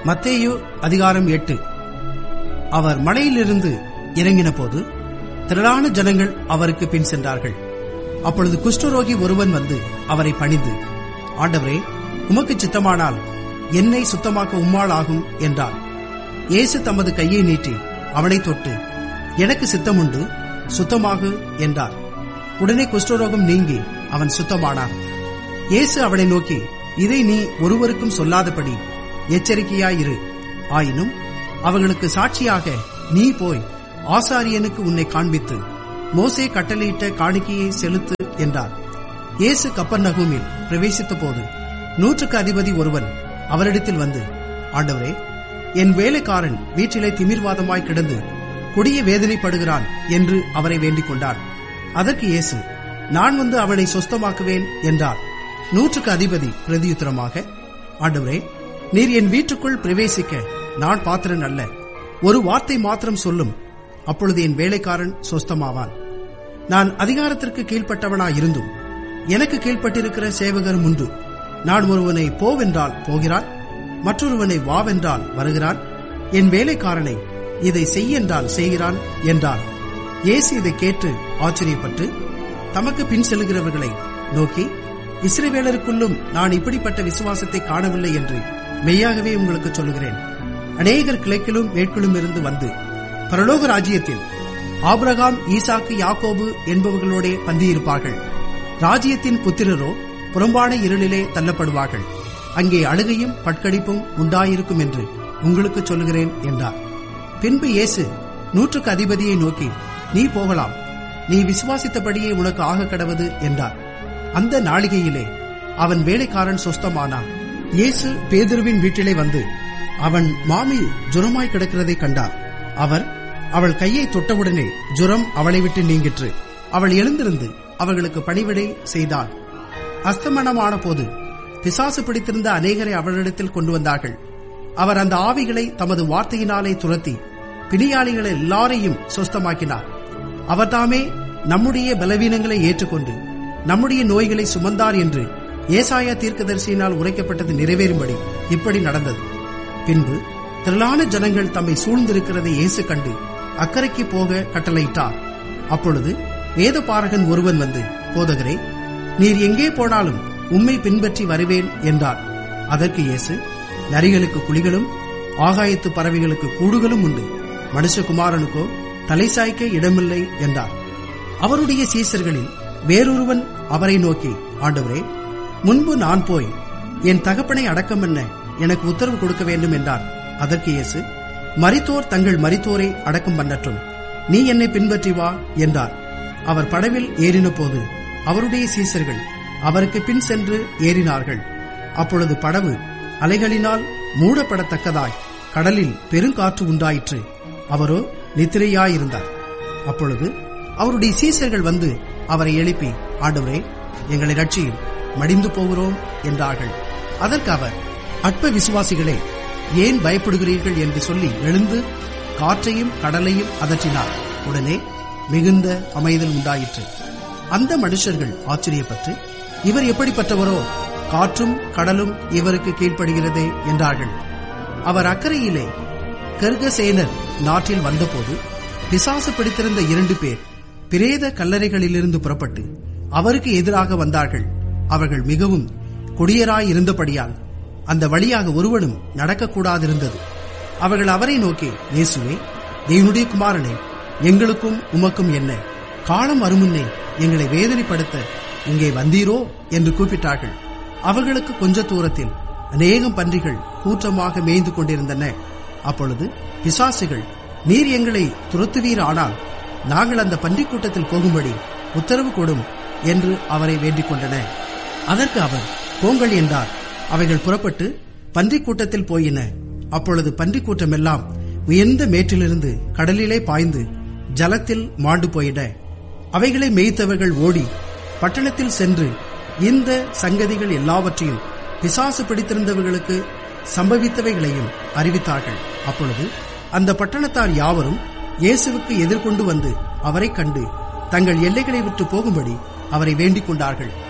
மத்தேயு அதிகாரம் எட்டு அவர் மலையிலிருந்து இறங்கின போது திரளான ஜனங்கள் அவருக்கு பின் சென்றார்கள் அப்பொழுது குஷ்டரோகி ஒருவன் வந்து அவரை பணிந்து ஆண்டவரே உமக்கு சித்தமானால் என்னை சுத்தமாக்க உம்மால் ஆகும் என்றார் இயேசு தமது கையை நீட்டி அவனை தொட்டு எனக்கு சித்தமுண்டு சுத்தமாகு என்றார் உடனே குஷ்டரோகம் நீங்கி அவன் சுத்தமானான் இயேசு அவனை நோக்கி இதை நீ ஒருவருக்கும் சொல்லாதபடி எச்சரிக்கையாயிரு ஆயினும் அவர்களுக்கு சாட்சியாக நீ போய் ஆசாரியனுக்கு உன்னை காண்பித்து மோசே கட்டளையிட்ட காணிக்கையை செலுத்து என்றார் இயேசு கப்பர்நகூமில் பிரவேசித்த போது நூற்றுக்கு அதிபதி ஒருவன் அவரிடத்தில் வந்து ஆண்டவரே என் வேலைக்காரன் வீட்டிலே திமிர்வாதமாய் கிடந்து கொடிய வேதனைப்படுகிறான் என்று அவரை வேண்டிக் கொண்டார் அதற்கு இயேசு நான் வந்து அவனை சொஸ்தமாக்குவேன் என்றார் நூற்றுக்கு அதிபதி பிரதியுத்தரமாக ஆண்டவரே நீர் என் வீட்டுக்குள் பிரவேசிக்க நான் பாத்திரன் அல்ல ஒரு வார்த்தை மாத்திரம் சொல்லும் அப்பொழுது என் வேலைக்காரன் சொஸ்தமாவான் நான் அதிகாரத்திற்கு கீழ்ப்பட்டவனாயிருந்தும் எனக்கு கீழ்ப்பட்டிருக்கிற சேவகரும் உண்டு நான் ஒருவனை போவென்றால் போகிறான் மற்றொருவனை வாவென்றால் வருகிறான் என் வேலைக்காரனை இதை செய்யென்றால் செய்கிறான் என்றான் இயேசு இதை கேட்டு ஆச்சரியப்பட்டு தமக்கு பின் செல்கிறவர்களை நோக்கி இஸ்ரவேலருக்குள்ளும் நான் இப்படிப்பட்ட விசுவாசத்தை காணவில்லை என்று மெய்யாகவே உங்களுக்கு சொல்லுகிறேன் அநேகர் கிழக்கிலும் மேற்கிலும் இருந்து வந்து பரலோக ராஜ்யத்தில் ஆபிரகாம் ஈசாக்கு யாக்கோபு என்பவர்களோடே பந்தியிருப்பார்கள் ராஜ்யத்தின் புத்திரரோ புறம்பான இருளிலே தள்ளப்படுவார்கள் அங்கே அழுகையும் பட்கடிப்பும் உண்டாயிருக்கும் என்று உங்களுக்கு சொல்லுகிறேன் என்றார் பின்பு இயேசு நூற்றுக்கு அதிபதியை நோக்கி நீ போகலாம் நீ விசுவாசித்தபடியே உனக்கு ஆக கடவது என்றார் அந்த நாளிகையிலே அவன் வேலைக்காரன் சொஸ்தமானான் இயேசு பேதுருவின் வீட்டிலே வந்து அவன் மாமி ஜுரமாய் கிடக்கிறதை கண்டார் அவர் அவள் கையை தொட்டவுடனே ஜுரம் அவளை விட்டு நீங்கிற்று அவள் எழுந்திருந்து அவர்களுக்கு பணிவிடை செய்தாள் அஸ்தமனமான போது பிசாசு பிடித்திருந்த அநேகரை அவளிடத்தில் கொண்டு வந்தார்கள் அவர் அந்த ஆவிகளை தமது வார்த்தையினாலே துரத்தி பிணியாளிகளை எல்லாரையும் சொஸ்தமாக்கினார் அவர்தாமே நம்முடைய பலவீனங்களை ஏற்றுக்கொண்டு நம்முடைய நோய்களை சுமந்தார் என்று ஏசாயா தீர்க்கதரிசியினால் உரைக்கப்பட்டது நிறைவேறும்படி இப்படி நடந்தது பின்பு திரளான ஜனங்கள் தம்மை சூழ்ந்திருக்கிறதை இயேசு கண்டு அக்கறைக்கு போக கட்டளையிட்டார் அப்பொழுது வேத பாரகன் ஒருவன் வந்து போதகரே நீர் எங்கே போனாலும் உம்மை பின்பற்றி வருவேன் என்றார் அதற்கு இயேசு நரிகளுக்கு குழிகளும் ஆகாயத்து பறவைகளுக்கு கூடுகளும் உண்டு மனுஷகுமாரனுக்கோ தலை சாய்க்க இடமில்லை என்றார் அவருடைய சீசர்களில் வேறொருவன் அவரை நோக்கி ஆண்டவரே முன்பு நான் போய் என் தகப்பனை அடக்கம் என்ன எனக்கு உத்தரவு கொடுக்க வேண்டும் என்றார் அதற்கு இயேசு மரித்தோர் தங்கள் மரித்தோரை அடக்கம் பண்ணட்டும் நீ என்னை பின்பற்றி வா என்றார் அவர் படவில் ஏறின போது அவருடைய சீசர்கள் அவருக்கு பின் சென்று ஏறினார்கள் அப்பொழுது படவு அலைகளினால் மூடப்படத்தக்கதாய் கடலில் பெருங்காற்று உண்டாயிற்று அவரோ நித்திரையாயிருந்தார் அப்பொழுது அவருடைய சீசர்கள் வந்து அவரை எழுப்பி ஆண்டவரே எங்களை ரட்சியும் மடிந்து போகிறோம் என்றார்கள் அதற்கு அவர் அற்ப விசுவாசிகளே ஏன் பயப்படுகிறீர்கள் என்று சொல்லி எழுந்து காற்றையும் கடலையும் அதற்றினார் உடனே மிகுந்த அமைதல் உண்டாயிற்று அந்த மனுஷர்கள் ஆச்சரியப்பட்டு இவர் எப்படிப்பட்டவரோ காற்றும் கடலும் இவருக்கு கீழ்ப்படுகிறதே என்றார்கள் அவர் அக்கறையிலே கர்கசேனர் நாட்டில் வந்தபோது பிசாசு பிடித்திருந்த இரண்டு பேர் பிரேத கல்லறைகளிலிருந்து புறப்பட்டு அவருக்கு எதிராக வந்தார்கள் அவர்கள் மிகவும் கொடியராயிருந்தபடியால் அந்த வழியாக ஒருவனும் நடக்கக்கூடாதிருந்தது அவர்கள் அவரை நோக்கி இயேசுவே தேவனுடைய குமாரனே எங்களுக்கும் உமக்கும் என்ன காலம் அருமுன்னே எங்களை வேதனைப்படுத்த இங்கே வந்தீரோ என்று கூப்பிட்டார்கள் அவர்களுக்கு கொஞ்ச தூரத்தில் அநேகம் பன்றிகள் கூற்றமாக மேய்ந்து கொண்டிருந்தன அப்பொழுது பிசாசுகள் நீர் எங்களை துரத்துவீர் ஆனால் நாங்கள் அந்த பன்றிக் கூட்டத்தில் போகும்படி உத்தரவு கொடும் என்று அவரை வேண்டிக் கொண்டன அதற்கு அவர் போங்கள் என்றார் அவைகள் புறப்பட்டு பன்றிக் கூட்டத்தில் போயின அப்பொழுது பன்றிக் கூட்டமெல்லாம் உயர்ந்த மேற்றிலிருந்து கடலிலே பாய்ந்து ஜலத்தில் மாண்டு போயின அவைகளை மேய்த்தவர்கள் ஓடி பட்டணத்தில் சென்று இந்த சங்கதிகள் எல்லாவற்றையும் பிசாசு பிடித்திருந்தவர்களுக்கு சம்பவித்தவைகளையும் அறிவித்தார்கள் அப்பொழுது அந்த பட்டணத்தார் யாவரும் இயேசுவுக்கு எதிர்கொண்டு வந்து அவரை கண்டு தங்கள் எல்லைகளை விட்டு போகும்படி அவரை வேண்டிக் கொண்டார்கள்